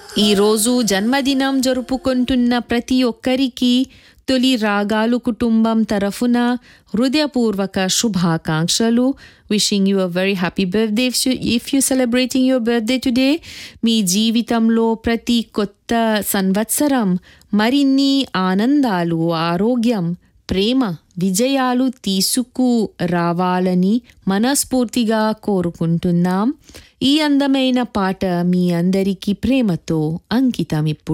ఈరోజు జన్మదినం జరుపుకుంటున్న ప్రతి ఒక్కరికి తొలి రాగాలు కుటుంబం తరఫున హృదయపూర్వక శుభాకాంక్షలు wishing you a very happy birthday if you celebrating your birthday today మీ జీవితంలో ప్రతి కొత్త సంవత్సరం మరిన్ని ఆనందాలు ఆరోగ్యం ప్రేమ విజయాలు తీసుకు రావాలని మనస్ఫూర్తిగా కోరుకుంటున్నాం ఈ అందమైన పాట మీ అందరికీ ప్రేమతో అంకితం ఇప్పుడు